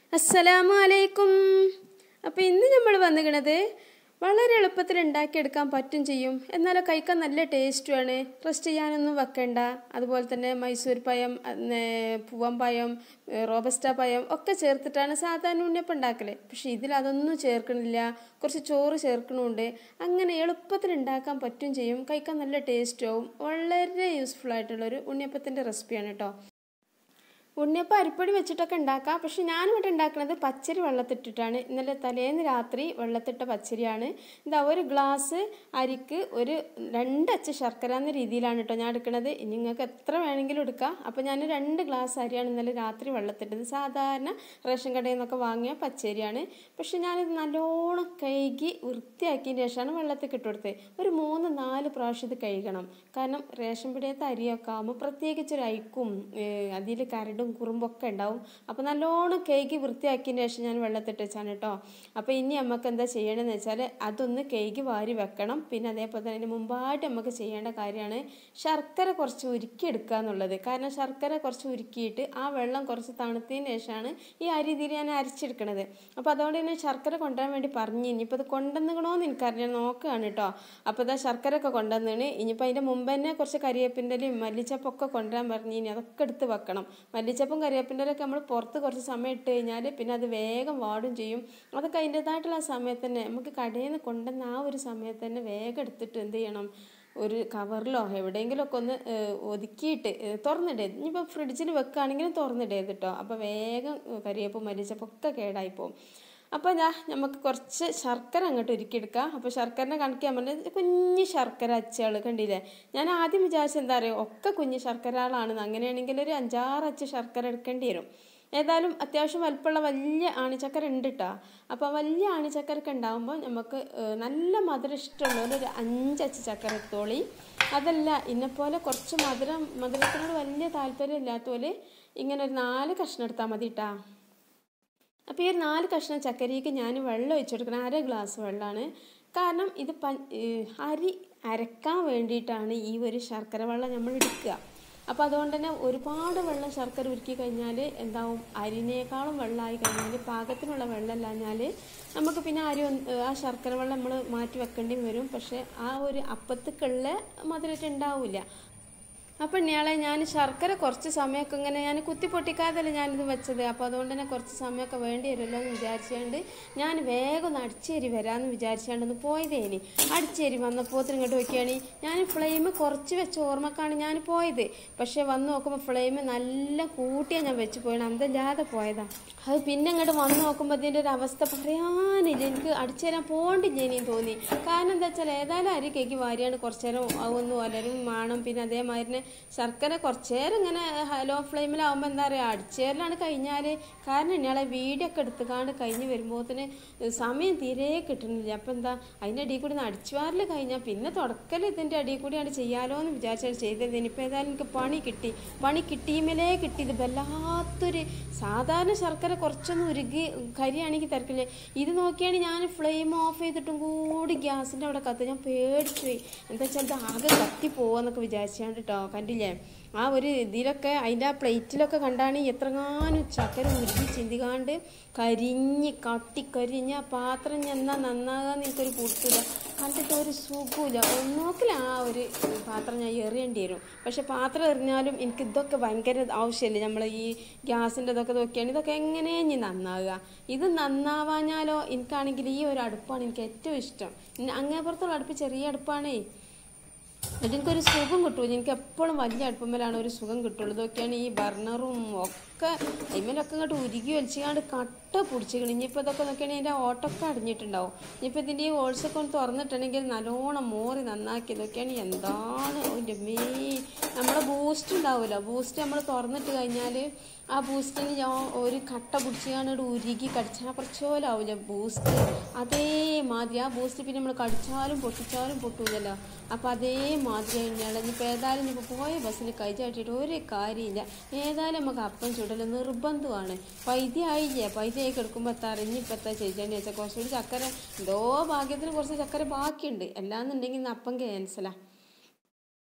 അസ്സലാമു അലൈക്കും അപ്പോൾ ഇന്ന് നമ്മൾ വന്നിക്കണത് വളരെ എളുപ്പത്തിൽ ഉണ്ടാക്കിയെടുക്കാൻ പറ്റും ചെയ്യും എന്നാലോ കഴിക്കാൻ നല്ല ടേസ്റ്റുമാണ് റെസ്റ്റ് ചെയ്യാനൊന്നും വെക്കണ്ട അതുപോലെ തന്നെ മൈസൂർ പഴം പൂവൻ പഴം റോബസ്റ്റ പഴം ഒക്കെ ചേർത്തിട്ടാണ് സാധാരണ ഉണ്ണിയപ്പം ഉണ്ടാക്കല് പക്ഷേ ഇതിൽ അതൊന്നും ചേർക്കണില്ല കുറച്ച് ചോറ് ചേർക്കണമുണ്ട് അങ്ങനെ എളുപ്പത്തിൽ ഉണ്ടാക്കാൻ പറ്റും ചെയ്യും കഴിക്കാൻ നല്ല ടേസ്റ്റും ആവും വളരെ യൂസ്ഫുൾ ആയിട്ടുള്ളൊരു ഉണ്ണിയപ്പത്തിൻ്റെ റെസിപ്പിയാണ് കേട്ടോ ഉണ്ണിയപ്പം അരിപ്പൊടി വെച്ചിട്ടൊക്കെ ഉണ്ടാക്കാം പക്ഷെ ഞാനിവിടെ ഉണ്ടാക്കുന്നത് പച്ചരി വെള്ളത്തിട്ടിട്ടാണ് ഇന്നലെ തലേന്ന് രാത്രി വെള്ളത്തിട്ട പച്ചരിയാണ് ഇതാ ഒരു ഗ്ലാസ് അരിക്ക് ഒരു രണ്ടച്ച ശർക്കര എന്ന രീതിയിലാണ് കേട്ടോ ഞാൻ എടുക്കുന്നത് ഇനി നിങ്ങൾക്ക് എത്ര വേണമെങ്കിലും എടുക്കാം അപ്പോൾ ഞാൻ രണ്ട് ഗ്ലാസ് അരിയാണ് ഇന്നലെ രാത്രി വെള്ളത്തിട്ടത് സാധാരണ റേഷൻ കടയിൽ നിന്നൊക്കെ വാങ്ങിയ പച്ചരിയാണ് പക്ഷെ ഞാനിത് നല്ലോണം കഴുകി വൃത്തിയാക്കിയതിന് ശേഷമാണ് വെള്ളത്തിൽ ഇട്ടുകൊടുത്തത് ഒരു മൂന്ന് നാല് പ്രാവശ്യം ഇത് കഴുകണം കാരണം റേഷൻ പിടിയത്തെ അരിയൊക്കെ ആകുമ്പോൾ പ്രത്യേകിച്ചൊരു അയക്കും അതിൽ കരടും കുറുമ്പൊക്കെ ഉണ്ടാവും അപ്പോൾ നല്ലോണം കേക്ക് വൃത്തിയാക്കിയതിന് ശേഷം ഞാൻ വെള്ളത്തിട്ട് വെച്ചാണ് കേട്ടോ അപ്പോൾ ഇനി നമുക്ക് എന്താ ചെയ്യണമെന്ന് വെച്ചാൽ അതൊന്ന് കേക്ക് വാരി വെക്കണം പിന്നെ അതേപോലെ തന്നെ അതിന് മുമ്പായിട്ട് നമുക്ക് ചെയ്യേണ്ട കാര്യമാണ് ശർക്കര കുറച്ച് ഉരുക്കിയെടുക്കുക എന്നുള്ളത് കാരണം ശർക്കര കുറച്ച് ഉരുക്കിയിട്ട് ആ വെള്ളം കുറച്ച് തണുത്തതിന് ശേഷമാണ് ഈ അരി ഇതിൽ ഞാൻ അരിച്ചെടുക്കണത് അപ്പോൾ അതുകൊണ്ട് തന്നെ ശർക്കര കൊണ്ടുവരാൻ വേണ്ടി പറഞ്ഞു ഇനിയിപ്പോൾ അത് കൊണ്ടുവന്നിക്കണോന്ന് എനിക്കറിയാം നോക്കുകയാണ് കേട്ടോ അപ്പോൾ ഇതാ ശർക്കര ഒക്കെ കൊണ്ടുവന്നാണ് ഇനിയിപ്പോൾ അതിൻ്റെ മുമ്പ് തന്നെ കുറച്ച് കരിയേപ്പിൻ്റെലും മല്ലിച്ചപ്പൊക്കെ കൊണ്ടുവരാൻ പറഞ്ഞു ഇനി അതൊക്കെ എടുത്ത് വെക്കണം മല്ലിച്ചപ്പും കരിവേപ്പിൻ്റെലൊക്കെ നമ്മൾ പുറത്ത് കുറച്ച് സമയം ഇട്ട് കഴിഞ്ഞാൽ പിന്നെ അത് വേഗം വാടും ചെയ്യും അതൊക്കെ അതിൻ്റെതായിട്ടുള്ള സമയത്ത് തന്നെ നമുക്ക് കടയിൽ നിന്ന് കൊണ്ടുവന്ന ആ ഒരു സമയത്ത് തന്നെ വേഗം എടുത്തിട്ട് എന്ത് ചെയ്യണം ഒരു കവറിലോ എവിടെയെങ്കിലുമൊക്കെ ഒന്ന് ഒതുക്കിയിട്ട് തുറന്നിടരുത് ഇനിയിപ്പോൾ ഫ്രിഡ്ജിൽ വെക്കുകയാണെങ്കിലും തുറന്നിടരുത് കേട്ടോ അപ്പോൾ വേഗം കരിവേപ്പും മല്ലിച്ചപ്പൊക്കെ കേടായി പോകും അപ്പോൾ ഞാൻ നമുക്ക് കുറച്ച് ശർക്കര അങ്ങോട്ട് ഒരുക്കിയെടുക്കാം അപ്പോൾ ശർക്കരനെ കണക്കാൻ പറഞ്ഞത് കുഞ്ഞ് ശർക്കര അച്ചുകൾ കണ്ടില്ലേ ഞാൻ ആദ്യം വിചാരിച്ചത് എന്താ പറയുക ഒക്കെ കുഞ്ഞ് ശർക്കരകളാണെന്ന് അങ്ങനെയാണെങ്കിൽ ഒരു അഞ്ചാറ് അച്ച് ശർക്കര എടുക്കേണ്ടി വരും ഏതായാലും അത്യാവശ്യം വലുപ്പമുള്ള വലിയ ആണിച്ചക്കര ഉണ്ട് കേട്ടോ അപ്പോൾ വലിയ ആണിച്ചക്കരൊക്കെ ഉണ്ടാകുമ്പോൾ നമുക്ക് നല്ല മധുരം ഇഷ്ടമുള്ളവർ ഒരു അഞ്ചച്ച് ചക്കര എടുത്തോളി അതല്ല ഇന്നെപ്പോലെ കുറച്ച് മധുരം മധുരത്തിനോട് വലിയ താല്പര്യം ഇല്ലാത്തപോലെ ഇങ്ങനെ ഒരു നാല് കഷ്ണം എടുത്താൽ മതി കേട്ടോ അപ്പോൾ ഈ ഒരു നാല് കഷ്ണം ചക്കരിക്ക് ഞാൻ വെള്ളം ഒഴിച്ചു കൊടുക്കണം അര ഗ്ലാസ് വെള്ളമാണ് കാരണം ഇത് പ അരി അരക്കാൻ വേണ്ടിയിട്ടാണ് ഈ ഒരു ശർക്കര വെള്ളം നമ്മൾ എടുക്കുക അപ്പോൾ അതുകൊണ്ട് തന്നെ ഒരുപാട് വെള്ളം ശർക്കര ഉരുക്കി കഴിഞ്ഞാൽ എന്താവും അരിനേക്കാളും വെള്ളമായി കഴിഞ്ഞാൽ പാകത്തിനുള്ള വെള്ളം ഇല്ലാഞ്ഞാൽ നമുക്ക് പിന്നെ അരി ആ ശർക്കര വെള്ളം നമ്മൾ മാറ്റി വെക്കേണ്ടി വരും പക്ഷേ ആ ഒരു അപ്പത്തേക്കുള്ള മധുരറ്റ് ഉണ്ടാവില്ല അപ്പം ഇയാളെ ഞാൻ ശർക്കര കുറച്ച് സമയമൊക്കെ ഇങ്ങനെ ഞാൻ കുത്തി പൊട്ടിക്കാതല്ലേ ഞാനിത് വെച്ചത് അപ്പോൾ അതുകൊണ്ട് തന്നെ കുറച്ച് സമയമൊക്കെ വേണ്ടി വരുമല്ലോ എന്ന് വിചാരിച്ചുകൊണ്ട് ഞാൻ വേഗം ഒന്ന് അടിച്ചേരി വരാമെന്ന് വിചാരിച്ചുകൊണ്ട് ഒന്ന് പോയതേനി അടിച്ചേരി വന്നപ്പോൾ ഇങ്ങോട്ട് നോക്കിയാണ് ഞാൻ ഫ്ലെയിം കുറച്ച് വെച്ച ഓർമ്മക്കാണ് ഞാൻ പോയത് പക്ഷേ വന്ന് നോക്കുമ്പോൾ ഫ്ലെയിം നല്ല കൂട്ടിയാണ് ഞാൻ വെച്ച് പോയത് അന്തല്ലാതെ പോയതാണ് അത് പിന്നെ ഇങ്ങോട്ട് വന്ന് നോക്കുമ്പോൾ ഇതിൻ്റെ ഒരു അവസ്ഥ പറയാനില്ല എനിക്ക് അടിച്ചു തരാൻ പോകണ്ടില്ല ഇനിയും തോന്നി കാരണം എന്താ വെച്ചാൽ ഏതായാലും അരി കേക്ക് വാരിയാണ് കുറച്ച് നേരം അതൊന്നും ഒലരും വേണം പിന്നെ അതേമാതിരി ശർക്കര കുറച്ച് നേരം ഇങ്ങനെ ലോ ഫ്ലെയിമിലാവുമ്പോൾ എന്താ പറയുക അടിച്ചേരലാണ് കഴിഞ്ഞാൽ കാരണം ഇയാളെ വീഡിയോ ഒക്കെ എടുത്തുകാണ്ട് കഴിഞ്ഞ് വരുമ്പോഴത്തിന് സമയം തീരെ കിട്ടുന്നില്ല അപ്പം എന്താ അതിൻ്റെ അടിയിൽ കൂടി അടിച്ചു വാരൽ കഴിഞ്ഞാൽ പിന്നെ തുടക്കൽ ഇതിൻ്റെ അടിയിൽ കൂടിയാണ് ചെയ്യാലോ എന്ന് വിചാരിച്ചാൽ ചെയ്തത് ഇനിയിപ്പോൾ ഏതായാലും എനിക്ക് പണി കിട്ടി പണി കിട്ടിയുമലേ കിട്ടിയത് വല്ലാത്തൊരു സാധാരണ ശർക്കര കുറച്ചൊന്ന് ഉരുകി കരിയാണെങ്കിൽ തിരക്കില്ലേ ഇത് നോക്കിയാണ് ഞാൻ ഫ്ലെയിം ഓഫ് ചെയ്തിട്ടും കൂടി ഗ്യാസിൻ്റെ അവിടെ കത്ത് ഞാൻ പേടിച്ചു പോയി എന്താ വെച്ചാൽ ഇത് ആകെ കത്തി പോവാന്നൊക്കെ വിചാരിച്ചാണ്ട് കേട്ടോ കണ്ടില്ലേ ആ ഒരു ഇതിലൊക്കെ അതിൻ്റെ ആ പ്ലേറ്റിലൊക്കെ കണ്ടാണ് എത്രങ്ങാനും ചക്കര ഉരുകി ചിന്തികാണ്ട് കരിഞ്ഞ് കട്ടിക്കരിഞ്ഞ് ആ പാത്രം ചെന്നാൽ നന്നാകാന്ന് എനിക്കൊരു പൊട്ടില്ല കണ്ടിട്ട് ഒരു സുഖമില്ല ഒന്നോക്കിൽ ആ ഒരു പാത്രം ഞാൻ എറിയേണ്ടി വരും പക്ഷെ പാത്രം എറിഞ്ഞാലും എനിക്ക് ഇതൊക്കെ ഭയങ്കര ആവശ്യമില്ല നമ്മൾ ഈ ഗ്യാസിൻ്റെ ഇതൊക്കെ നോക്കിയാണ് ഇതൊക്കെ എങ്ങനെ ഇനി നന്നാകുക ഇത് നന്നാവാഞ്ഞാലോ എനിക്കാണെങ്കിൽ ഈ ഒരു അടുപ്പാണ് എനിക്ക് ഏറ്റവും ഇഷ്ടം അങ്ങേപ്പുറത്തുള്ള അടുപ്പ് ചെറിയ അടുപ്പാണേ എന്നിട്ട് എനിക്കൊരു സുഖം കിട്ടും എനിക്ക് എപ്പോഴും വലിയ അടുപ്പമ്മലാണ് ഒരു സുഖം കിട്ടുള്ളൂ ഇതൊക്കെയാണ് ഈ ബർണറും ഒക്കെ അതിമേലൊക്കെ ഇങ്ങോട്ട് ഉരുകി വലിച്ചാണ്ട് കട്ട പിടിച്ചിക്കണം ഇനിയിപ്പോൾ ഇതൊക്കെ നോക്കിയാണെങ്കിൽ ഇതിൻ്റെ ഓട്ടൊക്കെ അടിഞ്ഞിട്ടുണ്ടാവും ഇനിയിപ്പോൾ ഇതിൻ്റെ ഈ ഓൾസൊക്കെ ഒന്ന് തുറന്നിട്ടുണ്ടെങ്കിൽ നല്ലോണം മോറി നന്നാക്കി ഇതൊക്കെയാണ് എന്താണ് അതിൻ്റെ മേ നമ്മുടെ ബൂസ്റ്റ് ഉണ്ടാവുമല്ലോ ബൂസ്റ്റ് നമ്മൾ തുറന്നിട്ട് കഴിഞ്ഞാൽ ആ ബൂസ്റ്റിന് ഞാൻ ഒരു കട്ട പിടിച്ചാണ്ട് ഉരുകി കടിച്ചാൽ കുറച്ച് പോലെ ആവില്ല ബൂസ്റ്റ് അതേമാതിരി ആ ബൂസ്റ്റ് പിന്നെ നമ്മൾ കടിച്ചാലും പൊട്ടിച്ചാലും പൊട്ടൂലല്ലോ അപ്പോൾ അതേമാതിരി തന്നെയാണ് ഇനിയിപ്പോൾ ഏതായാലും ഇനിയിപ്പോൾ പോയ ബസ്സിന് കൈ ചാട്ടിയിട്ട് ഒരു കാര്യമില്ല ഏതായാലും നമുക്ക് അപ്പം ചുടൽ നിർബന്ധമാണ് പൈദ്യമായില്ലേ പൈദ്യമായി കിടക്കുമ്പോൾ എത്താ ഇനിയിപ്പോൾ എത്താ ചേച്ചേണ്ടി വെച്ചാൽ കുറച്ചുകൂടി ചക്കര എന്തോ ഭാഗ്യത്തിന് കുറച്ച് ചക്കര ബാക്കിയുണ്ട് അല്ലാന്നുണ്ടെങ്കിൽ ഇന്ന് അപ്പം ക്യാൻസലാണ്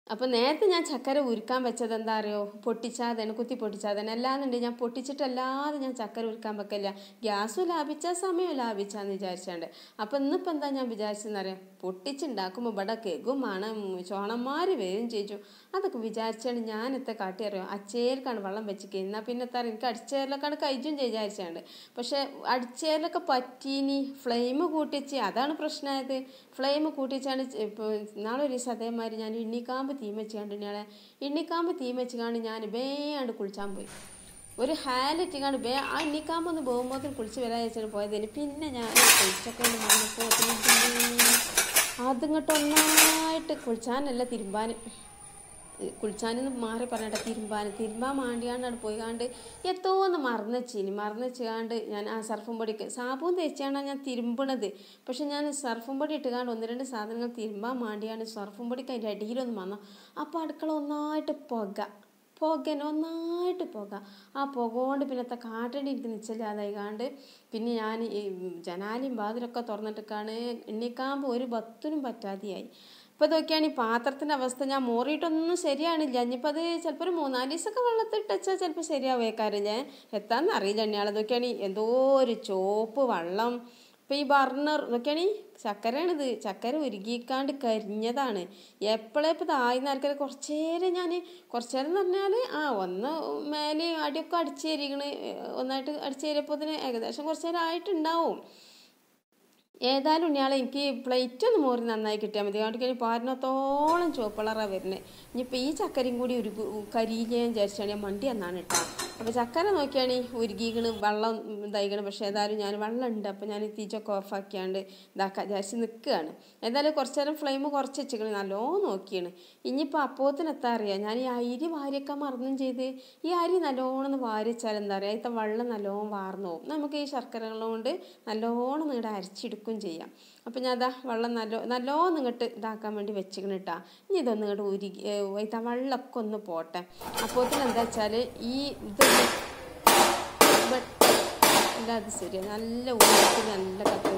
അപ്പോൾ നേരത്തെ ഞാൻ ചക്കര ഉരുക്കാൻ വെച്ചത് എന്താ അറിയോ പൊട്ടിച്ചാതെയാണ് കുത്തി പൊട്ടിച്ചാതെയാണ് അല്ലാന്നുണ്ടെങ്കിൽ ഞാൻ പൊട്ടിച്ചിട്ടല്ലാതെ ഞാൻ ചക്കര ഉരുക്കാൻ വെക്കില്ല ഗ്യാസും ലാഭിച്ച സമയവും ലാഭിച്ചാന്ന് വിചാരിച്ചാണ്ട് അപ്പോൾ ഇന്നിപ്പോൾ എന്താ ഞാൻ വിചാരിച്ചെന്നറിയാം പൊട്ടിച്ചുണ്ടാക്കുമ്പോൾ ഇവിടെ കേക്കും മണം ചോണന്മാർ വരും ചേച്ചു അതൊക്കെ വിചാരിച്ചാണ് ഞാൻ എത്ര കാട്ടി അറിയോ അച്ചേൽക്കാണ് വെള്ളം വെച്ചിട്ട് എന്നാൽ പിന്നെ എത്താ എനിക്ക് അടിച്ചേരിലൊക്കെയാണ് കഴിച്ചും വിചാരിച്ചാണ്ട് പക്ഷെ അടിച്ചേരിലൊക്കെ പറ്റീനി ഫ്ലെയിം കൂട്ടിച്ച് അതാണ് പ്രശ്നമായത് ഫ്ലെയിം കൂട്ടിച്ചാണ് ഇപ്പോൾ നാളെ ഒരു ദിവസം അതേമാതിരി ഞാൻ ഇണ്ണിക്കാമ്പ് തീ വെച്ചാണ്ട് ഇയാളെ ഇണ്ണിക്കാമ്പ് തീ വെച്ചുകാണ്ട് ഞാൻ വേണ്ട് കുളിച്ചാൻ പോയി ഒരു ഹാലിറ്റിങ്ങാണ്ട് വേ ആ ഇണ്ണിക്കാമ്പൊന്ന് പോകുമ്പോൾ കുളിച്ച് വരാൻ വെച്ചിട്ട് പോയതിന് പിന്നെ ഞാൻ കുളിച്ചൊക്കെ വന്നപ്പോൾ അതിങ്ങോട്ട് ഒന്നായിട്ട് കുളിച്ചാനല്ല തിരുമ്പാൻ കുളിച്ചാനെന്ന് മാറി പറഞ്ഞിട്ട് തിരുമ്പാൻ തിരുമ്പാൻ മാണ്ടിയാണ്ടാണ് പോയി കാണ്ട് എത്തോന്ന് മറന്നച്ചീനി മറന്നച്ചാണ്ട് ഞാൻ ആ സർഫും പൊടിക്ക് സാബും തേച്ചാണ് ഞാൻ തിരുമ്പണത് പക്ഷെ ഞാൻ സർഫും പൊടി ഇട്ടുകാണ്ട് ഒന്ന് രണ്ട് സാധനങ്ങൾ തിരുമ്പാൻ മാണ്ടിയാണ് സർഫും പൊടിക്ക് അതിൻ്റെ അടിയിലൊന്ന് വന്നു അപ്പോൾ അടുക്കള ഒന്നായിട്ട് പുക പുകന് ഒന്നായിട്ട് പുക ആ പുക കൊണ്ട് പിന്നത്തെ കാട്ടടി എനിക്ക് നിശ്ചലാതായി കാണ്ട് പിന്നെ ഞാൻ ഈ ജനാലിയും വാതിലൊക്കെ തുറന്നിട്ടൊക്കെയാണ് എണ്ണിക്കാമ്പ് ഒരു ബത്തിനും പറ്റാതെയായി ഇപ്പോൾ നോക്കിയാണ് ഈ പാത്രത്തിൻ്റെ അവസ്ഥ ഞാൻ മോറിയിട്ടൊന്നും ശരിയാണില്ല ഇനിയിപ്പോൾ അത് ചിലപ്പോൾ ഒരു മൂന്നാല് ദിവസമൊക്കെ വെള്ളത്തിട്ട് വെച്ചാൽ ചിലപ്പോൾ ശരിയാവേക്കാറില്ലേ എത്താന്ന് അറിയില്ല എന്നെയാളെ നോക്കിയാണ് എന്തോ ഒരു ചോപ്പ് വെള്ളം ഇപ്പം ഈ ബർണർ നോക്കിയാണ് ചക്കരയാണിത് ചക്കര ഉരുകിക്കാണ്ട് കരിഞ്ഞതാണ് എപ്പോഴേ ഇപ്പോൾ താഴ്ന്ന ആൾക്കാർ കുറച്ച് നേരം ഞാൻ കുറച്ച് നേരം എന്ന് പറഞ്ഞാൽ ആ ഒന്ന് മേലെ അടിയൊക്കെ അടിച്ചേരിക്കണ് ഒന്നായിട്ട് അടിച്ചേരിയപ്പോൾ തന്നെ ഏകദേശം കുറച്ച് നേരം ആയിട്ടുണ്ടാവും ഏതായാലും ഉണ്ണിയാളെ എനിക്ക് പ്ലേറ്റ് ഒന്ന് മോറി നന്നായി കിട്ടിയാൽ മതി അതുകൊണ്ട് ഇനി പാരിനത്തോളം ചുവപ്പളറാണ് വരുന്നത് ഇനിയിപ്പോൾ ഈ ചക്കരയും കൂടി ഒരു കരിയിലേ വിചാരിച്ചാണ് ഞാൻ മണ്ടി എന്നാണ് കേട്ടോ അപ്പോൾ ചക്കര നോക്കിയാണ് ഉരുകിക്കണ് വെള്ളം ഇതായിക്കണ് പക്ഷേ ഏതായാലും ഞാൻ വെള്ളം ഉണ്ട് അപ്പോൾ ഞാൻ തീച്ചൊക്കെ ഓഫാക്കിയാണ്ട് ഇതാക്കാൻ വിചാരിച്ച് നിൽക്കുകയാണ് ഏതായാലും കുറച്ച് നേരം ഫ്ലെയിം കുറച്ച് വെച്ചിക്കണ് നല്ലോ നോക്കിയാണ് ഇനിയിപ്പോൾ അപ്പോത്തിന് എത്താ അറിയാം ഞാൻ ഈ അരി വാരിയൊക്കെ മറന്നും ചെയ്ത് ഈ അരി നല്ലോണം ഒന്ന് വാരി വെച്ചാൽ എന്താ പറയുക അതിൻ്റെ വെള്ളം നല്ലോണം വാർന്നു പോകും നമുക്ക് ഈ ശർക്കരകൾ കൊണ്ട് നല്ലോണം നിങ്ങളുടെ അരച്ചെടുക്കും ചെയ്യാം അപ്പോൾ ഞാൻ അതാ വെള്ളം നല്ലോ നല്ലോണം ഇങ്ങോട്ട് ഇതാക്കാൻ വേണ്ടി വെച്ചിക്കണ് കേട്ടാ ഇനി ഇതൊന്നും ഇങ്ങോട്ട് ഉരുകി അതിൻ്റെ വെള്ളമൊക്കെ ഒന്ന് പോട്ടെ അപ്പോത്തിന് എന്താ വെച്ചാൽ ഈ ഇത് അല്ല അത് ശരിയാ നല്ല ഊറ്റി നല്ല കത്തി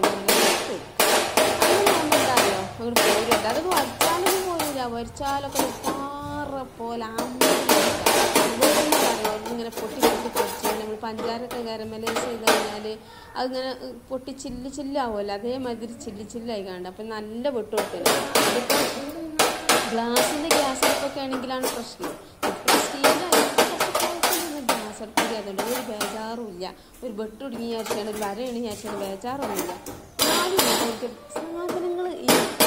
എന്താ അറിയോ അങ്ങോട്ട് പോരുണ്ട് അത് വരച്ചാലൊന്നും പോരില്ല വരച്ചാലൊക്കെ പാറ പോലെ ഇങ്ങനെ പൊട്ടി പൊട്ടി പൊടിച്ച് നമ്മൾ പഞ്ചാരൊക്കെ കരമലേസ് ചെയ്ത് കഴിഞ്ഞാൽ അതിങ്ങനെ പൊട്ടി ചില്ല് ചില്ലാവുമല്ലോ അതേമാതിരി ചില്ല് ചില്ലായി കാണും അപ്പം നല്ല വെട്ട് കൊടുക്കല് അതിപ്പോൾ ഗ്ലാസിൻ്റെ ഗ്യാസ് അടുപ്പൊക്കെ ആണെങ്കിലാണ് പ്രശ്നം ഗ്യാസ് അടുപ്പൊക്കെ അതുകൊണ്ട് ഒരു ബേജാറുമില്ല ഒരു വെട്ട് ഒടുങ്ങി വിചാരിച്ചാണ് ഒരു വരയാണ് വിചാരിച്ചാണ് ബേജാറൊന്നുമില്ല സാധനങ്ങൾ ഈ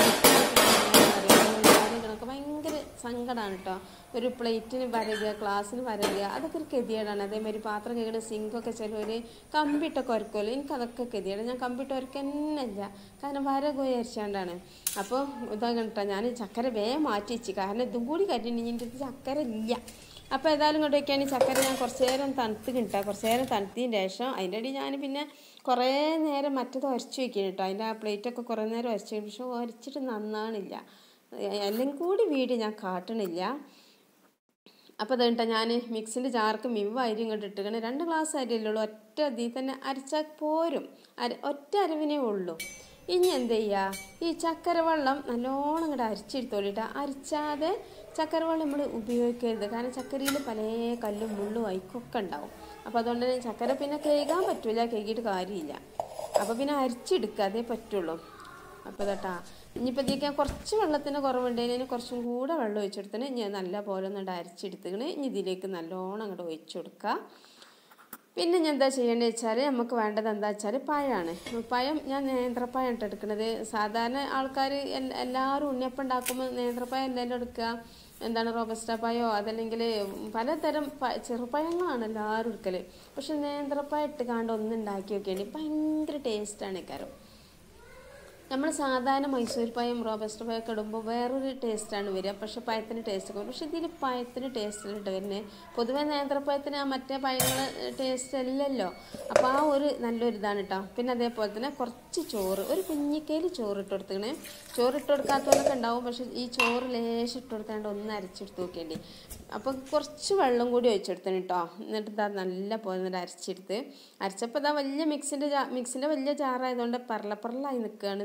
കാര്യങ്ങളൊക്കെ ഭയങ്കര സങ്കടമാണ് കേട്ടോ ഒരു പ്ലേറ്റിന് വരരുക ഗ്ലാസ്സിന് വരരുക അതൊക്കെ ഒരു ഗതികേടാണ് അതേമാതിരി പാത്രം കഴിക്കുന്ന സിങ്കൊക്കെ ചിലവർ കമ്പിട്ടൊക്കെ ഉരക്കുമല്ലോ എനിക്കതൊക്കെ ഗതികേട് ഞാൻ കമ്പിട്ട് ഉരക്കന്നല്ല കാരണം വര വിചാരിച്ചാണ്ടാണ് അപ്പോൾ ഇതാ കേട്ടോ ഞാൻ ചക്കര വേഗം മാറ്റി വെച്ച് കാരണം ഇതും കൂടി കരിഞ്ഞിട്ട് ചക്കര ഇല്ല അപ്പോൾ ഏതായാലും കൊണ്ട് വയ്ക്കുകയാണെങ്കിൽ ചക്കര ഞാൻ കുറച്ച് നേരം തണുത്ത് കിട്ടാം കുറച്ച് നേരം തണുത്തതിന് ശേഷം അതിൻ്റെ അടി ഞാൻ പിന്നെ കുറേ നേരം മറ്റത് ഉരച്ച് വെക്കുന്നു കേട്ടോ അതിൻ്റെ ആ പ്ലേറ്റൊക്കെ കുറേ നേരം ഉരച്ച് പക്ഷെ ഉരച്ചിട്ട് നന്നാണില്ല എല്ലാം കൂടി വീട് ഞാൻ കാട്ടണില്ല അപ്പോൾ അതുകൊണ്ടാ ഞാൻ മിക്സിൻ്റെ ജാർക്ക് മിവ് അരി ഇങ്ങോട്ട് ഇട്ടുകയാണ് രണ്ട് ഗ്ലാസ് അരിയല്ലേ ഉള്ളൂ ഒറ്റ അതിൽ തന്നെ അരച്ചാൽ പോരും അര ഒറ്റ അരവിനേ ഉള്ളൂ ഇനി എന്ത് ചെയ്യുക ഈ ചക്കര വെള്ളം നല്ലോണം ഇങ്ങോട്ട് അരിച്ചെടുത്തോളിട്ട് അരിച്ചാതെ ചക്കര വെള്ളം നമ്മൾ ഉപയോഗിക്കരുത് കാരണം ചക്കരയിൽ പല കല്ലും മുള്ളും അയക്കൊക്കെ ഉണ്ടാവും അപ്പോൾ അതുകൊണ്ട് തന്നെ ചക്കര പിന്നെ കേൾക്കാൻ പറ്റില്ല കേൾക്കിയിട്ട് കാര്യമില്ല അപ്പോൾ പിന്നെ അരിച്ചെടുക്കുക അതേ പറ്റുള്ളൂ അപ്പോൾ കേട്ടാ ഇനിയിപ്പോൾ ഇതിലേക്ക് കുറച്ച് വെള്ളത്തിന് കുറവുണ്ടെങ്കിൽ കുറച്ചും കൂടെ വെള്ളം ഒഴിച്ചെടുത്തിന് ഇനി നല്ല പോലെ ഒന്ന് അരച്ചെടുത്തുകണ് ഇനി ഇതിലേക്ക് നല്ലോണം അങ്ങോട്ട് ഒഴിച്ചു കൊടുക്കുക പിന്നെ ഞാൻ എന്താ ചെയ്യേണ്ടത് വെച്ചാൽ നമുക്ക് വേണ്ടത് എന്താ വെച്ചാൽ പഴമാണ് പഴം ഞാൻ നേന്ത്രപ്പഴം ഇട്ട് എടുക്കുന്നത് സാധാരണ ആൾക്കാർ എല്ലാവരും ഉണ്ണിയപ്പം ഉണ്ടാക്കുമ്പോൾ നേന്ത്രപ്പഴം എല്ലാവരും എടുക്കുക എന്താണ് റോബസ്റ്റ പഴമോ അതല്ലെങ്കിൽ പലതരം പ ചെറുപഴങ്ങളാണ് എല്ലാവരും എടുക്കൽ പക്ഷെ നേന്ത്രപ്പഴം ഇട്ട് കാണ്ട് ഒന്ന് ഉണ്ടാക്കി നോക്കിയാൽ ഭയങ്കര ടേസ്റ്റാണ് ഇക്കാരം നമ്മൾ സാധാരണ മൈസൂർ പഴം റോബസ്റ്റ് പഴമൊക്കെ ഇടുമ്പോൾ വേറൊരു ടേസ്റ്റാണ് വരിക പക്ഷെ പഴത്തിന് ടേസ്റ്റ് ഒക്കെ പക്ഷെ ഇതിൽ പഴത്തിന് ടേസ്റ്റ് ഇട്ട് വരുന്നത് പൊതുവെ നേന്ത്രപ്പഴത്തിന് ആ മറ്റേ പഴങ്ങൾ ടേസ്റ്റ് അല്ലല്ലോ അപ്പോൾ ആ ഒരു നല്ലൊരു ഇതാണ് കേട്ടോ പിന്നെ അതേപോലെ തന്നെ കുറച്ച് ചോറ് ഒരു കുഞ്ഞിക്കയിൽ ചോറ് ഇട്ട് കൊടുത്തേ ചോറ് ഇട്ട് കൊടുക്കാത്തവരൊക്കെ ഉണ്ടാവും പക്ഷെ ഈ ചോറ് ലേശം ഇട്ട് കൊടുത്താണ്ട് ഒന്ന് അരച്ചെടുത്ത് നോക്കേണ്ടി അപ്പോൾ കുറച്ച് വെള്ളം കൂടി ഒഴിച്ചെടുത്തണം കേട്ടോ എന്നിട്ട് ഇതാ നല്ല പോലെ എന്നിട്ട് അരച്ചെടുത്ത് അരച്ചപ്പോൾ ഇതാ വലിയ മിക്സിൻ്റെ ജാ മിക്സിൻ്റെ വലിയ ജാറായതുകൊണ്ട് പറളപ്പറലായി നിൽക്കുകയാണ്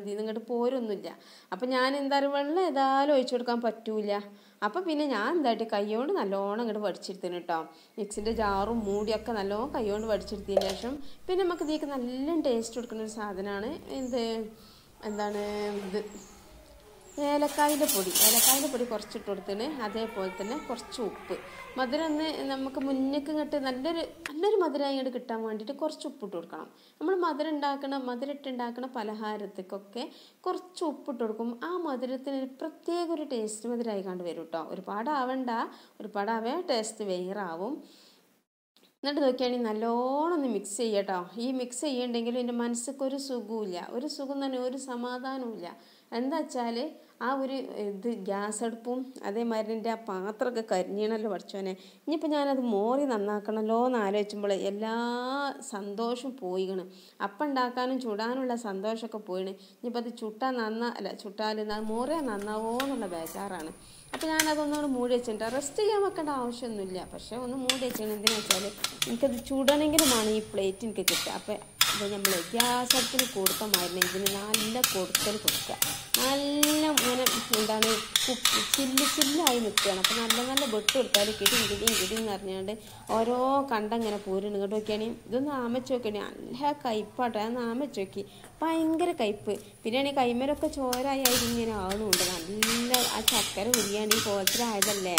ഇതിൽ ഇങ്ങോട്ട് പോരൊന്നുമില്ല അപ്പം ഞാൻ എന്താ പറയുക വെള്ളം ഏതായാലും ഒഴിച്ചു കൊടുക്കാൻ പറ്റൂല അപ്പം പിന്നെ ഞാൻ എന്തായിട്ട് കൈകൊണ്ട് നല്ലോണം ഇങ്ങോട്ട് വടിച്ചെടുത്തിന് കേട്ടോ മിക്സിൻ്റെ ജാറും മൂടിയൊക്കെ നല്ലോണം കൈകൊണ്ട് വടിച്ചെടുത്തതിന് ശേഷം പിന്നെ നമുക്ക് ഇതിലേക്ക് നല്ല ടേസ്റ്റ് കൊടുക്കുന്ന ഒരു സാധനമാണ് എന്ത് എന്താണ് ഇത് ഏലക്കായൻ്റെ പൊടി ഏലക്കായൻ്റെ പൊടി കുറച്ചിട്ട് കൊടുത്തിന് അതേപോലെ തന്നെ കുറച്ച് ഉപ്പ് മധുരം ഒന്ന് നമുക്ക് മുന്നേക്ക് ഇങ്ങോട്ട് നല്ലൊരു നല്ലൊരു മധുരം ഇങ്ങോട്ട് കിട്ടാൻ വേണ്ടിയിട്ട് കുറച്ച് ഉപ്പിട്ട് കൊടുക്കണം നമ്മൾ മധുരം ഉണ്ടാക്കണ മധുരം ഇട്ടുണ്ടാക്കണ പലഹാരത്തേക്കൊക്കെ കുറച്ച് ഉപ്പിട്ട് കൊടുക്കും ആ മധുരത്തിന് ഒരു പ്രത്യേക ഒരു ടേസ്റ്റ് മധുരമായി കണ്ട് വരും കേട്ടോ ഒരുപാടാവണ്ട ഒരുപാടാവേ ടേസ്റ്റ് വേറാവും എന്നിട്ട് നോക്കിയാണെങ്കിൽ നല്ലോണം ഒന്ന് മിക്സ് ചെയ്യട്ടോ ഈ മിക്സ് ചെയ്യണ്ടെങ്കിൽ എൻ്റെ മനസ്സിക്ക് ഒരു സുഖമില്ല ഒരു സുഖം തന്നെ ഒരു സമാധാനവും ഇല്ല എന്താ വെച്ചാൽ ആ ഒരു ഇത് ഗ്യാസ് അടുപ്പും അതേമാതിരി എൻ്റെ ആ പാത്രമൊക്കെ കരിഞ്ഞണല്ലോ പഠിച്ചോനെ ഇനിയിപ്പോൾ ഞാനത് മോറി നന്നാക്കണമല്ലോ എന്ന് ആലോചിക്കുമ്പോൾ എല്ലാ സന്തോഷവും പോയിക്കണ് അപ്പം ഉണ്ടാക്കാനും ചുടാനുള്ള സന്തോഷമൊക്കെ പോയിണ് ഇനിയിപ്പോൾ അത് ചുട്ടാൽ നന്ന അല്ല ചുട്ടാൽ മോറിയാൽ നന്നാവോ എന്നുള്ള ബേജാറാണ് അപ്പോൾ ഞാനതൊന്നുകൂടെ മൂടി വെച്ചിട്ടുണ്ട് റെസ്റ്റ് ചെയ്യാൻ വെക്കേണ്ട ആവശ്യമൊന്നുമില്ല പക്ഷേ ഒന്ന് മൂടി വെച്ചാൽ എന്തിനാ വെച്ചാൽ എനിക്കത് ചുടണമെങ്കിലുമാണ് ഈ പ്ലേറ്റ് എനിക്ക് കിട്ടുക അപ്പോൾ ഇത് നമ്മൾ ഗ്യാസ് അടുപ്പിന് കൊടുത്ത മരുന്ന് ഇതിന് നല്ല കൊടുക്കൽ കൊടുക്കുക നല്ല ഇങ്ങനെ എന്താണ് കുപ്പി ചില്ല് ചില്ലായി നിൽക്കുകയാണ് അപ്പോൾ നല്ല നല്ല വെട്ട് കൊടുത്താൽ കിടിയും കിടിയും കിടിയും എന്ന് പറഞ്ഞുകൊണ്ട് ഓരോ കണ്ട ഇങ്ങനെ പോരുന്നു ഇങ്ങോട്ട് നോക്കിയാണെങ്കിൽ ഇതൊന്ന് ആമച്ച് നോക്കിയാണെങ്കിൽ നല്ല കയ്പാട്ടോ അതൊന്ന് ആമച്ച് നോക്കി ഭയങ്കര കയ്പ്പ് പിന്നെയാണെങ്കിൽ കൈമേലൊക്കെ ചോരായി ഇങ്ങനെ ആവുന്നുണ്ട് നല്ല ആ ചക്കര ഉരിയാണെങ്കിൽ പോലത്തിലായതല്ലേ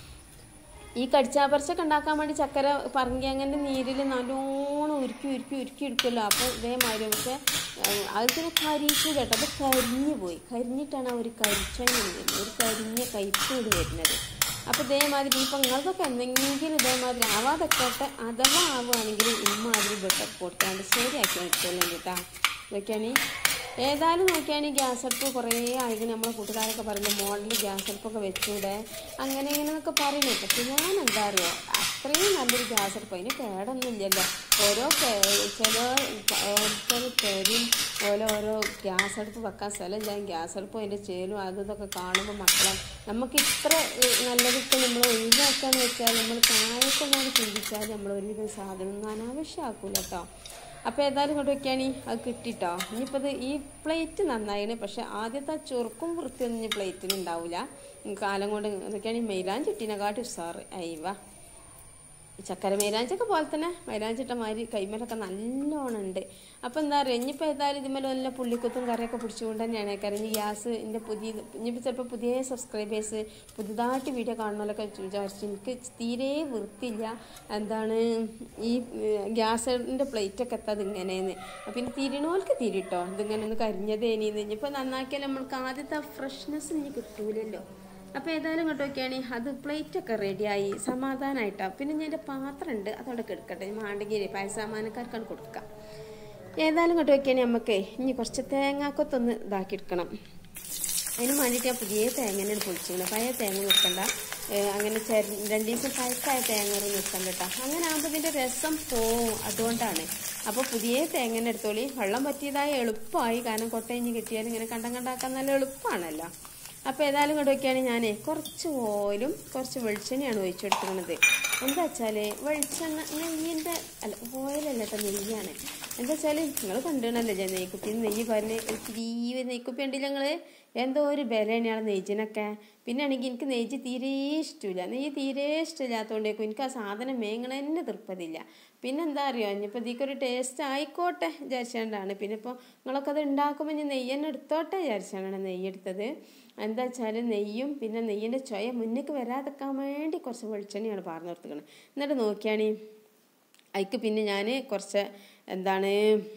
ഈ കടിച്ചാപ്പറിച്ചൊക്കെ ഉണ്ടാക്കാൻ വേണ്ടി ചക്കര പറങ്കിയങ്ങൻ്റെ നീരിൽ നല്ലോണം ഉരുക്കി ഉരുക്കി ഉരുക്കി എടുക്കുമല്ലോ അപ്പോൾ ഇതേമാതിരി പക്ഷേ അതിനെ കരിച്ചു കേട്ടോ അത് കരിഞ്ഞു പോയി കരിഞ്ഞിട്ടാണ് ആ ഒരു കരിച്ചതിന് വരുന്നത് ഒരു കരിഞ്ഞ കയ്പ് കൂടി വരുന്നത് അപ്പോൾ ഇതേമാതിരി ഇപ്പം നിങ്ങൾക്കൊക്കെ എന്തെങ്കിലും ഇതേമാതിരി ആവാതൊക്കെ അഥവാ ആവുകയാണെങ്കിൽ ഇമ്മാതിരി വെട്ടൊക്കെ കൊടുക്കാണ്ട് ശരിയാക്കി എടുത്തോളൂ കേട്ടോ ഇതൊക്കെയാണ് ഏതായാലും നോക്കിയാണെങ്കിൽ ഗ്യാസ് അടുപ്പ് കുറേ ആയിരിക്കും നമ്മളെ കൂട്ടുകാരൊക്കെ പറയുന്നത് മോഡൽ ഗ്യാസ് അടുപ്പൊക്കെ വെച്ചൂടെ അങ്ങനെ ഇങ്ങനെ എന്നൊക്കെ പറയുന്നു പക്ഷെ ഞാൻ എന്താ അറിയോ അത്രയും നല്ലൊരു ഗ്യാസ് അടുപ്പ് അതിന് കേടൊന്നും ഇല്ലല്ലോ ഓരോ ചില ഓരോരുത്തർ പേരും ഓരോ ഓരോ ഗ്യാസ് അടുപ്പ് വെക്കാൻ സ്ഥലമില്ല ഗ്യാസ് അടുപ്പ് അതിൻ്റെ ചേലും അതും ഇതൊക്കെ കാണുമ്പോൾ മക്കളെ നമുക്ക് ഇത്ര നല്ലതൊക്കെ നമ്മൾ ഒഴിവാക്കാന്ന് വെച്ചാൽ നമ്മൾ കായക്കൊണ്ടാണ് ചിന്തിച്ചാൽ നമ്മൾ ഒരുവിധം സാധനം ഒന്നും അനാവശ്യമാക്കൂല കേട്ടോ അപ്പോൾ ഏതായാലും ഇങ്ങോട്ട് വെക്കുകയാണി അത് കിട്ടിട്ടോ ഇനിയിപ്പോൾ ഇത് ഈ പ്ലേറ്റ് നന്നായിന് പക്ഷെ ആദ്യത്തെ ആ ചുറുക്കും വൃത്തിയൊന്നും ഇനി പ്ലേറ്റിന് ഉണ്ടാവില്ല കാലം കൊണ്ട് ഇതൊക്കെയാണ് മെയിലാൻ ചുട്ടിനെക്കാട്ടി ഉസാറ് അയവ ചക്കര മൈലാഞ്ചൊക്കെ പോലെ തന്നെ മൈലാഞ്ചിട്ട മാതിരി കൈമേലൊക്കെ നല്ലോണം ഉണ്ട് അപ്പോൾ എന്താ പറയുക ഇനിയിപ്പോൾ ഏതായാലും ഇതുമേലെ നല്ല പുള്ളിക്കുത്തും കറിയൊക്കെ പിടിച്ചുകൊണ്ട് തന്നെയാണ് കരഞ്ഞ് ഗ്യാസ് എൻ്റെ പുതിയ ഇനിയിപ്പോൾ ചിലപ്പോൾ പുതിയ സബ്സ്ക്രൈബേഴ്സ് പുതുതായിട്ട് വീഡിയോ കാണുന്നവരൊക്കെ വിചാരിച്ചു എനിക്ക് തീരെ വൃത്തിയില്ല എന്താണ് ഈ ഗ്യാസിൻ്റെ പ്ലേറ്റൊക്കെ എത്താത് ഇങ്ങനെയെന്ന് അപ്പം ഇനി തിരിണോൽക്ക് തിരിട്ടോ ഇതിങ്ങനെ ഒന്ന് കരിഞ്ഞതേനിന്ന് ഇനിയിപ്പോൾ നന്നാക്കിയാൽ നമ്മൾക്ക് ആദ്യത്തെ ഫ്രഷ്നെസ് ഇനി കിട്ടൂലല്ലോ അപ്പോൾ ഏതായാലും ഇങ്ങോട്ട് നോക്കിയാണ് അത് പ്ലേറ്റൊക്കെ റെഡിയായി സമാധാനമായിട്ടാണ് പിന്നെ ഞാൻ എൻ്റെ പാത്രം ഉണ്ട് അതവിടെ എടുക്കട്ടെ മാണ്ടെങ്കിൽ പായസാമാനക്കാർക്കാണ് കൊടുക്കാം ഏതായാലും ഇങ്ങോട്ട് നോക്കിയാൽ നമുക്ക് ഇനി കുറച്ച് തേങ്ങാക്കൊത്തൊന്ന് ഇതാക്കി എടുക്കണം അതിന് വേണ്ടിയിട്ട് ഞാൻ പുതിയ തേങ്ങനെ പൊളിച്ചിരിക്കണം പഴയ തേങ്ങ നിർത്തണ്ട അങ്ങനെ ചെറു രണ്ട് ദിവസം പഴക്കായ തേങ്ങ നിർത്തണ്ട കേട്ടോ അങ്ങനെ ആകുമ്പോൾ ഇതിൻ്റെ രസം പോവും അതുകൊണ്ടാണ് അപ്പോൾ പുതിയ തേങ്ങനെ എടുത്തോളി വെള്ളം പറ്റിയതായ എളുപ്പമായി കാരണം കൊട്ടയിഞ്ഞ് കിട്ടിയാൽ ഇങ്ങനെ കണ്ടം കണ്ടാക്കാൻ നല്ല എളുപ്പമാണല്ലോ അപ്പോൾ ഏതായാലും ഇങ്ങോട്ട് വയ്ക്കുകയാണെങ്കിൽ ഞാൻ കുറച്ച് ഓയിലും കുറച്ച് വെളിച്ചെണ്ണയാണ് ഒഴിച്ചു കൊടുക്കുന്നത് എന്താ വെച്ചാൽ വെളിച്ചെണ്ണ നെയ്യിൻ്റെ അല്ല ഓയിലല്ല കേട്ടോ നെയ്യാണ് എന്താ വെച്ചാൽ നിങ്ങൾ കണ്ടിടണല്ലോ ഞാൻ നെയ്ക്കുപ്പി നെയ്യ് പറഞ്ഞ് ഇത്തിരി നെയ്ക്കുപ്പി ഉണ്ടല്ലോ ഞങ്ങൾ എന്തോ ഒരു ബലനെയാണ് നെയ്ജിനൊക്കെ പിന്നെ ആണെങ്കിൽ എനിക്ക് നെയ്ജ് തീരെ ഇഷ്ടമില്ല നെയ്യ് തീരെ ഇഷ്ടമില്ലാത്തതുകൊണ്ടേക്കും എനിക്ക് ആ സാധനം മേങ്ങണ തന്നെ തൃപ്പതില്ല പിന്നെ എന്താ അറിയോ ഇനിയിപ്പോൾ ഇതിക്കൊരു ടേസ്റ്റ് ആയിക്കോട്ടെ വിചാരിച്ചുകൊണ്ടാണ് പിന്നെ ഇപ്പോൾ നിങ്ങളൊക്കെ അത് ഉണ്ടാക്കുമ്പോൾ ഞാൻ നെയ്യ് തന്നെ എടുത്തോട്ടെ വിചാരിച്ചാണ് നെയ്യ് എടുത്തത് എന്താ വെച്ചാൽ നെയ്യും പിന്നെ നെയ്യിൻ്റെ ചൊയ മുന്നേക്ക് വരാതെക്കാൻ വേണ്ടി കുറച്ച് വെളിച്ചെണ്ണയാണ് പാർന്നു നിർത്തുകയാണ് എന്നിട്ട് നോക്കിയാണി അതിക്ക് പിന്നെ ഞാൻ കുറച്ച് എന്താണ്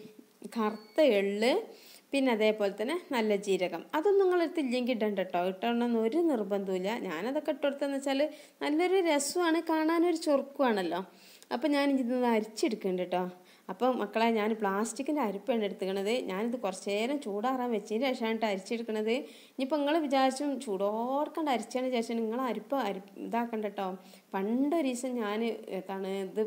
കറുത്ത എള്ള് പിന്നെ അതേപോലെ തന്നെ നല്ല ജീരകം അതൊന്നും നിങ്ങളടുത്ത് ഇല്ലെങ്കിൽ ഇടണ്ട കേട്ടോ ഇട്ടണമെന്ന് ഒരു നിർബന്ധമില്ല ഞാനതൊക്കെ ഇട്ടെടുത്തെന്ന് വെച്ചാൽ നല്ലൊരു രസമാണ് കാണാനൊരു ചൊറുക്കുവാണല്ലോ അപ്പം ഞാൻ ഇതൊന്ന് അരിച്ചെടുക്കുന്നുണ്ട് കേട്ടോ അപ്പോൾ മക്കളെ ഞാൻ പ്ലാസ്റ്റിക്കിൻ്റെ അരിപ്പാണ് എടുത്തുക്കണത് ഞാനിത് കുറച്ച് നേരം ചൂടാറാൻ വെച്ചതിന് ശേഷമാണ് അരിച്ചെടുക്കണത് ഇനിയിപ്പോൾ നിങ്ങൾ വിചാരിച്ചും ചൂടോർക്കണ്ട അരിച്ചാണ് വിചാരിച്ചാൽ നിങ്ങൾ അരിപ്പ് അരി ഇതാക്കണ്ട കേട്ടോ പണ്ടൊരു ദിവസം ഞാൻ എന്താണ് ഇത്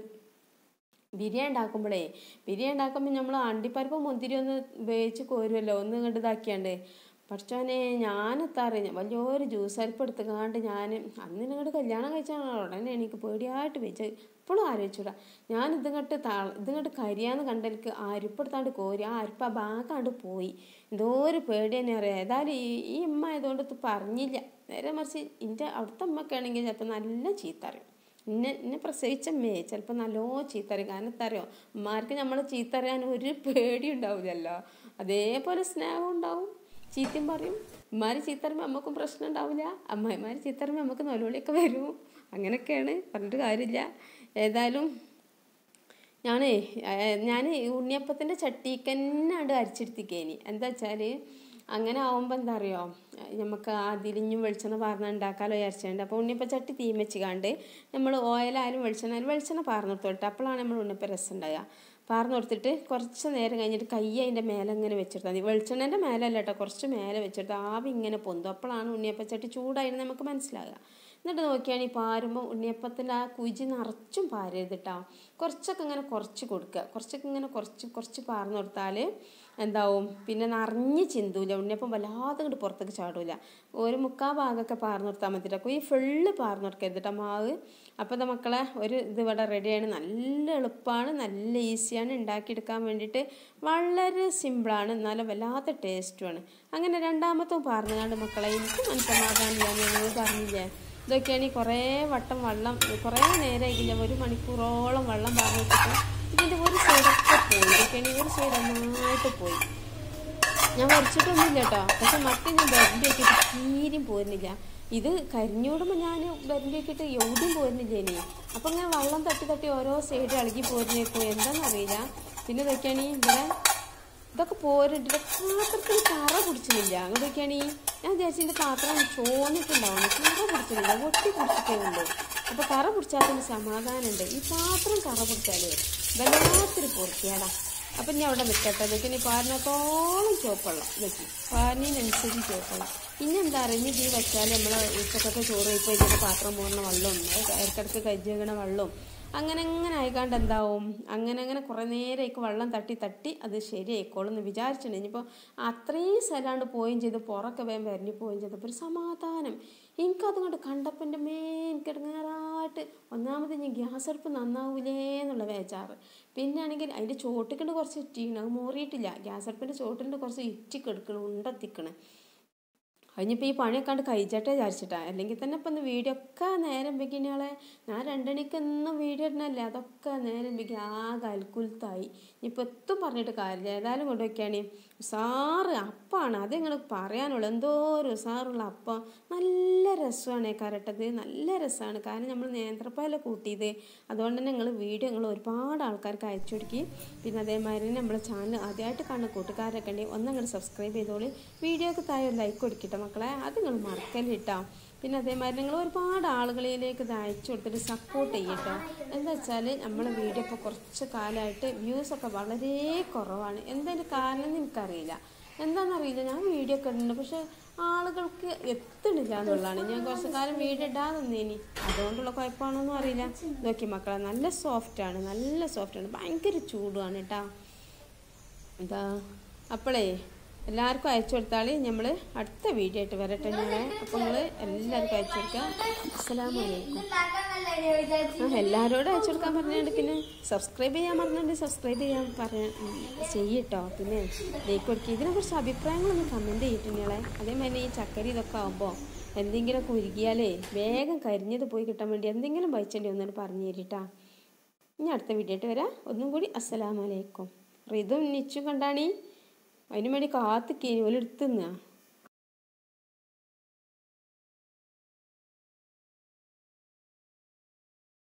ബിരിയാണി ഉണ്ടാക്കുമ്പോഴേ ബിരിയാണി ഉണ്ടാക്കുമ്പോൾ നമ്മൾ അണ്ടിപ്പരിപ്പ് മുന്തിരി ഒന്ന് വേവിച്ച് കോരുമല്ലോ ഒന്ന് ഇങ്ങോട്ട് ഇതാക്കിയാണ്ട് പഠിച്ചോനെ ഞാനെത്താറ് വലിയൊരു ജ്യൂസ് അരിപ്പ് എടുത്തുകാണ്ട് ഞാൻ അന്ന് നിങ്ങളുടെ കല്യാണം കഴിച്ചാണ് ഉടനെ എനിക്ക് പേടിയായിട്ട് വെച്ച് ഇപ്പോഴും ആലോചിച്ചൂടാ ഞാൻ ഇതിങ്ങോട്ട് താ ഇതിങ്ങോട്ട് കരിയാന്ന് കണ്ടെനിക്ക് ആ അരിപ്പെടുത്താണ്ട് കോരി ആ അരിപ്പ് ആ ഭാഗാണ്ട് പോയി എന്തോ ഒരു പേടി തന്നെ അറിയാം ഏതായാലും ഈ ഈ ഉമ്മ ആയതുകൊണ്ട് ഇത് പറഞ്ഞില്ല നേരെ മറിച്ച് എൻ്റെ അവിടുത്തെ അമ്മക്കാണെങ്കിൽ ചിലപ്പോൾ നല്ല ചീത്ത അറിയും എന്നെ എന്നെ പ്രസവിച്ചമ്മേ ചിലപ്പോൾ നല്ലോ ചീത്ത അറിയും കാരണം എന്താ അറിയോ ഉമ്മാർക്ക് നമ്മൾ ചീത്ത അറിയാൻ ഒരു പേടി ഉണ്ടാവില്ലല്ലോ അതേപോലെ സ്നേഹം ഉണ്ടാവും ചീത്തയും പറയും ഉമ്മാര് ചീത്ത പറയുമ്പോൾ നമുക്കും പ്രശ്നം ഉണ്ടാവില്ല അമ്മായിമാർ ചീത്ത പറയുമ്പോൾ നമുക്ക് നൊലോളിയൊക്കെ വരും അങ്ങനെയൊക്കെയാണ് പറഞ്ഞിട്ട് കാര്യമില്ല ഏതായാലും ഞാനേ ഞാൻ ഉണ്ണിയപ്പത്തിൻ്റെ ചട്ടിക്കന്നാണ്ട് അരിച്ചെടുത്തിക്കേനി എന്താ വെച്ചാൽ അങ്ങനെ ആവുമ്പോൾ എന്താ അറിയോ നമുക്ക് അതിലിഞ്ഞും വെളിച്ചെണ്ണ പാർന്ന് ഉണ്ടാക്കാമല്ലോ വിചാരിച്ചുണ്ട് അപ്പോൾ ഉണ്ണിയപ്പ ചട്ടി തീ വെച്ചുകാണ്ട് നമ്മൾ ഓയിലായാലും വെളിച്ചെണ്ണ ആയാലും വെളിച്ചെണ്ണ പാർന്ന് കൊടുത്തോട്ടെ അപ്പോഴാണ് നമ്മൾ ഉണ്ണിയപ്പ രസം ഉണ്ടാകുക പാർന്ന് കൊടുത്തിട്ട് കുറച്ച് നേരം കഴിഞ്ഞിട്ട് കൈ അതിൻ്റെ മേലെ ഇങ്ങനെ വെച്ചെടുത്താൽ മതി വെളിച്ചെണ്ണേൻ്റെ മേലെ അല്ല കേട്ടോ കുറച്ച് മേലെ വെച്ചെടുത്ത് ആവി ഇങ്ങനെ പൊന്തും അപ്പോഴാണ് ഉണ്ണിയപ്പച്ചട്ടി ചൂടായിരുന്നു നമുക്ക് മനസ്സിലാകുക എന്നിട്ട് നോക്കിയാണെങ്കിൽ പാരുമ്പോൾ ഉണ്ണിയപ്പത്തിൻ്റെ ആ കുജി നിറച്ചും പാരരുത് കേട്ടോ കുറച്ചൊക്കെ ഇങ്ങനെ കുറച്ച് കൊടുക്കുക കുറച്ചൊക്കെ ഇങ്ങനെ കുറച്ച് കുറച്ച് പാർന്ന് കൊടുത്താൽ എന്താവും പിന്നെ നിറഞ്ഞ് ചിന്തൂല ഉണ്ണിയപ്പം വല്ലാതെ ഇങ്ങോട്ട് പുറത്തേക്ക് ചാടൂല ഒരു മുക്കാൽ ഭാഗമൊക്കെ പാർന്ന് കൊടുത്താൽ മതി കേട്ടോ ഈ ഫുള്ള് പാർന്ന് കൊടുക്കരുത് കേട്ടോ മാവ് അപ്പോൾ ഇതാ മക്കളെ ഒരു ഇത് ഇവിടെ റെഡിയാണ് നല്ല എളുപ്പമാണ് നല്ല ഈസിയാണ് ഉണ്ടാക്കിയെടുക്കാൻ വേണ്ടിയിട്ട് വളരെ സിമ്പിളാണ് എന്നാലും വല്ലാത്ത ടേസ്റ്റുമാണ് അങ്ങനെ രണ്ടാമത്തും പാർന്നുകാണ്ട് മക്കളെ എനിക്ക് മനസ്സമാധാനമില്ല ഞങ്ങൾ പറഞ്ഞില്ലേ ഇതൊക്കെയാണ് കുറേ വട്ടം വെള്ളം കുറേ നേരമായിക്കില്ല ഒരു മണിക്കൂറോളം വെള്ളം പാർന്ന് വെച്ചിട്ട് ഇതിൻ്റെ ഒരു സൈഡൊക്കെ പോയി ഇതൊക്കെയാണ് ഒരു സൈഡ് നന്നായിട്ട് പോയി ഞാൻ വരച്ചിട്ടൊന്നുമില്ല കേട്ടോ പക്ഷെ മറ്റേ ഞാൻ ബെറിൻ്റെ ആക്കിയിട്ട് തീരെയും പോരുന്നില്ല ഇത് കരിഞ്ഞോടുമ്പോൾ ഞാൻ ബെറിൻ്റെ ആക്കിയിട്ട് എവിടെയും പോരുന്നില്ല ഇനി അപ്പം ഇങ്ങനെ വെള്ളം തട്ടി തട്ടി ഓരോ സൈഡ് ഇളകി പോരുന്നേക്കും എന്താണെന്നറിയില്ല പിന്നെ ഇതൊക്കെയാണ് ഇവിടെ ഇതൊക്കെ പോരുണ്ട് പാത്രത്തിൽ കറ പിടിച്ചില്ല അങ്ങോട്ടൊക്കെയാണ് ഞാൻ വിചാരിച്ചു എൻ്റെ പാത്രം ചോന്നിട്ടുണ്ടാവും കറ പിടിച്ചില്ല ഒട്ടി പിടിച്ചിട്ടേ ഉള്ളൂ അപ്പോൾ കറ പിടിച്ചാൽ തന്നെ സമാധാനമുണ്ട് ഈ പാത്രം കറ പിടിച്ചാലേ വല്ലാത്തൊരു പൊറുക്കിയാടാ അപ്പം ഞാൻ അവിടെ നിൽക്കട്ടെ ഇതൊക്കെ ഇനി പാലിനത്തോളം ചുവപ്പുള്ളം വെച്ച് പാലിനനുസരിച്ച് ചുവപ്പുള്ളം പിന്നെ എന്താ പറയുക ഇനി ഈ വെച്ചാൽ നമ്മൾ ഉച്ചക്കത്തെ ചോറ് ഇപ്പോൾ ഇതിൻ്റെ പാത്രം പോകുന്ന വെള്ളവും ഇടയ്ക്കിടയ്ക്ക് കജ്ജകണ വെള്ളവും അങ്ങനെ അങ്ങനെ ആയിക്കാണ്ട് എന്താവും അങ്ങനെ അങ്ങനെ കുറേ നേരമേക്ക് വെള്ളം തട്ടി തട്ടി അത് ശരിയായിക്കോളും എന്ന് വിചാരിച്ചിട്ടുണ്ട് ഇനിയിപ്പോൾ അത്രയും സ്ഥലമാണ്ട് പോവുകയും ചെയ്ത് പുറമൊക്കെ വേഗം വരഞ്ഞു പോവുകയും ചെയ്തപ്പോൾ ഒരു സമാധാനം എനിക്കത് കൊണ്ട് കണ്ടപ്പോൾ എൻ്റെ മേ എനിക്ക് ഇടങ്ങാറായിട്ട് ഒന്നാമത് ഇനി ഗ്യാസ് അടുപ്പ് നന്നാവൂലേ എന്നുള്ള വേച്ചാറ് പിന്നെ ആണെങ്കിൽ അതിൻ്റെ ചോട്ടിക്കൊണ്ട് കുറച്ച് ഇറ്റിക്കണം അത് മോറിയിട്ടില്ല ഗ്യാസ് അടുപ്പിൻ്റെ ചോട്ടിൻ്റെ കുറച്ച് ഇറ്റി കെടുക്കണം ഉണ്ടെത്തിക്കണേ കഴിഞ്ഞിപ്പോൾ ഈ പണിയൊക്കെ കണ്ട് കഴിച്ചട്ടെ വിചാരിച്ചിട്ടാ അല്ലെങ്കിൽ തന്നെ ഇപ്പം ഇന്ന് വീഡിയോ ഒക്കെ നേരം വെക്കിനാളെ ഞാൻ രണ്ടണിക്ക് എന്നും വീഡിയോ ഇടണല്ലേ അതൊക്കെ നേരം വെക്കി ആകെ അൽക്കുലത്തായി ഇനിയിപ്പോൾ എത്തും പറഞ്ഞിട്ട് കാര്യമില്ല ഏതായാലും കൊണ്ടുവയ്ക്കുകയാണ് ഉസാറ് അപ്പമാണ് അത് നിങ്ങൾ പറയാനുള്ളൂ എന്തോ ഒരു ഉസാറുള്ള അപ്പം നല്ല രസമാണ് കരട്ടത് നല്ല രസമാണ് കാരണം നമ്മൾ നേന്ത്രപ്പാല കൂട്ടിയത് അതുകൊണ്ട് തന്നെ നിങ്ങൾ വീഡിയോ നിങ്ങൾ ഒരുപാട് ആൾക്കാർക്ക് അയച്ചു കൊടുക്കി പിന്നെ അതേമാതിരി നമ്മളെ ചാനൽ ആദ്യമായിട്ട് കാണുന്ന കൂട്ടുകാരൊക്കെ ഉണ്ടെങ്കിൽ ഒന്നങ്ങോട്ട് സബ്സ്ക്രൈബ് ചെയ്തോളി വീഡിയോക്ക് താഴെ ഒരു ലൈക്ക് കൊടുക്കട്ടെ മക്കളെ അത് നിങ്ങൾ മറക്കല്ലിട്ടോ പിന്നെ അതേമാതിരി നിങ്ങൾ ഒരുപാട് ആളുകളിലേക്ക് ഇത് അയച്ചു കൊടുത്തിട്ട് സപ്പോർട്ട് ചെയ്യട്ടോ എന്താ വെച്ചാൽ നമ്മളെ വീഡിയോ ഇപ്പോൾ കുറച്ച് കാലമായിട്ട് വ്യൂസൊക്കെ വളരെ കുറവാണ് എന്തിൻ്റെ കാരണം എന്ന് എനിക്കറിയില്ല എന്താണെന്നറിയില്ല ഞാൻ വീഡിയോ ഒക്കെ ഇടുന്നുണ്ട് പക്ഷെ ആളുകൾക്ക് എത്തണില്ല എന്നുള്ളതാണ് ഞാൻ കുറച്ച് കാലം വീഡിയോ ഇടാതെ നിന്നേനി അതുകൊണ്ടുള്ള കുഴപ്പമാണോന്നും അറിയില്ല നോക്കി മക്കളെ നല്ല സോഫ്റ്റാണ് നല്ല സോഫ്റ്റാണ് ഭയങ്കര ചൂടുമാണ് കേട്ടോ എന്താ അപ്പോളേ എല്ലാവർക്കും അയച്ചു കൊടുത്താൽ നമ്മൾ അടുത്ത വീഡിയോ ആയിട്ട് വരട്ടെ ഞങ്ങളെ അപ്പോൾ നിങ്ങൾ എല്ലാവർക്കും അയച്ചു കൊടുക്കുക അസ്സലാമു അലൈക്കും ആ എല്ലാവരോടും അയച്ചു കൊടുക്കാൻ പറഞ്ഞുകൊണ്ട് പിന്നെ സബ്സ്ക്രൈബ് ചെയ്യാൻ പറഞ്ഞുകൊണ്ട് സബ്സ്ക്രൈബ് ചെയ്യാൻ പറയാൻ ചെയ്യട്ടോ പിന്നെ ലൈക്ക് കൊടുക്കുക ഇതിനെക്കുറിച്ച് അഭിപ്രായങ്ങളൊന്ന് കമൻറ്റ് ചെയ്തിട്ടുങ്ങളെ അതേമാതിരി ഈ ചക്കരി ഇതൊക്കെ ആകുമ്പോൾ എന്തെങ്കിലുമൊക്കെ ഉരുകിയാലേ വേഗം കരിഞ്ഞത് പോയി കിട്ടാൻ വേണ്ടി എന്തെങ്കിലും വായിച്ചേണ്ടി ഒന്നും പറഞ്ഞു തരിട്ടാ ഇനി അടുത്ത വീഡിയോ ആയിട്ട് വരാം ഒന്നും കൂടി അസ്സലാമലൈക്കും റിതും നിച്ചും കണ്ടാണീ അതിനു വേണ്ടി കാത്തിക്കേനി ഓലെടുത്തുന്നാ